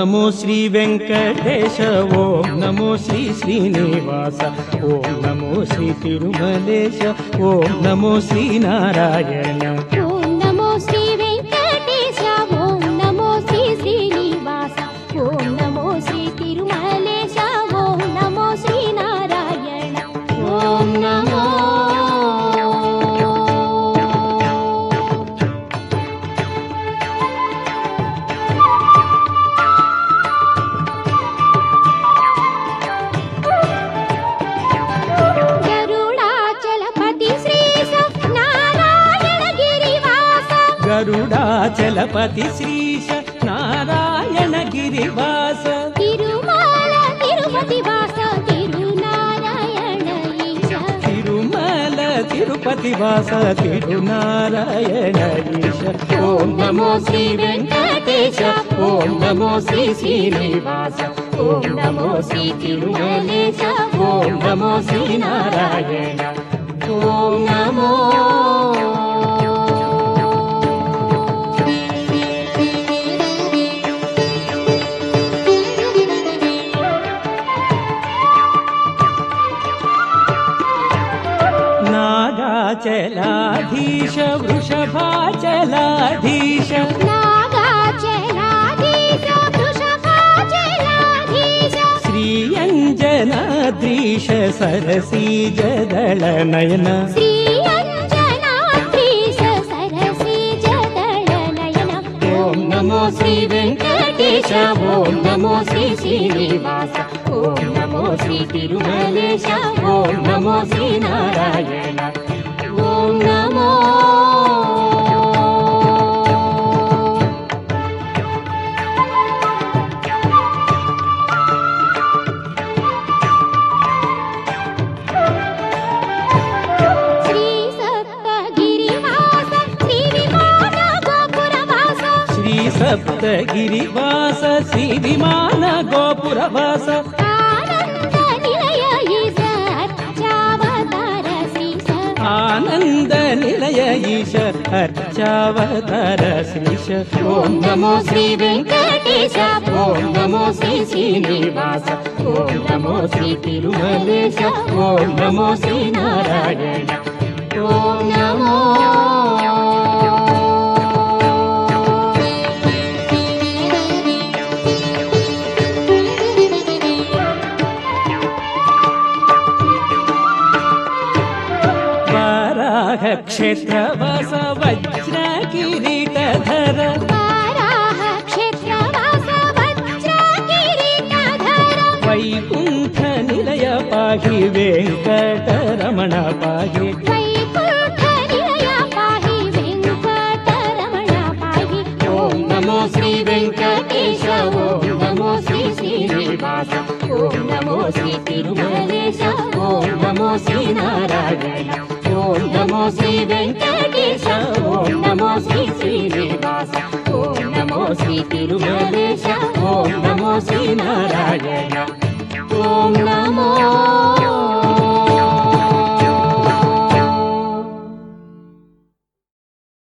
నమో శ్రీ వెంకటేశ ఓం నమో శ్రీ శ్రీనివాస ఓం నమో శ్రీ తిరుమలేశ ఓం నమో శ్రీ నారాయణ ఓం నమో శ్రీ వెంకటేశ ఓం నమో శ్రీ శ్రీనివాస ఓం నమో శ్రీ తిరుమలేశ ఓం నమో శ్రీ నారాయణ ఓం నమో గరుడాచలపతి శ్రీశ నారాయణ గిరివాస గరుడాచలపతి శ్రీశ నారాయణ గిరివాస తిరుమల తిరుపతి వాస తిరునారాయణ ఈశ తిరుమల తిరుపతి వాస తిరునారాయణ ఈశ ఓం నమో శ్రీ వెంకటేశ ఓం నమో శ్రీ శ్రీనివాస ఓం నమో శ్రీ తిరుమలేశ ఓం నమో శ్రీ నారాయణ ఓం నమో నాగాచలాధీశ వృషభాచలాధీశ నాగాచలాధీశ వృషభాచలాధీశ శ్రీయంజనాద్రీశ సరసీజదళ నయన శ్రీ అంజనాద్రీశ సరసిజదళనయన ఓం నమో శ్రీ వెంకటేశ ఓం నమో శ్రీ శ్రీనివాస ఓం నమో శ్రీ తిరుమలేశ ఓం నమో శ్రీ నారాయణ ఓం నమో శ్రీ సప్తగిరివాస శ్రీ విమాన గోపురవాస శ్రీ సప్తగిరివాస శ్రీ విమాన గోపురవాస ఆనంద నిలయ ఈశ అర్చావతార శ్రీశ ఆనంద నిలయ ఈశ అర్చావతార శ్రీశ ఓం నమో శ్రీ వెంకటేశ ఓం నమో శ్రీ శ్రీనివాస ఓం నమో శ్రీ తిరుమలేశ ఓం నమో శ్రీ నారాయణ ఓం నమో వరాహ క్షేత్రవాస వజ్ర కిరీటధర వారాహ క్షేత్రవాస వజ్ర కిరీటధర వైకుంఠ నిలయ పాహి వెంకటరమణ పాహి వైకుంఠ నిలయ పాహి వెంకటరమణ పాహి ఓం నమో శ్రీ వెంకటేశ ఓం నమో శ్రీ శ్రీనివాస ఓం నమో శ్రీ తిరుమలేశ ఓం నమో శ్రీ నారాయణ ఓం నమో శ్రీ వెంకటేశ ఓం నమో శ్రీ శ్రీనివాస ఓం నమో శ్రీ తిరుమలేశ ఓం నమో శ్రీ నారాయణ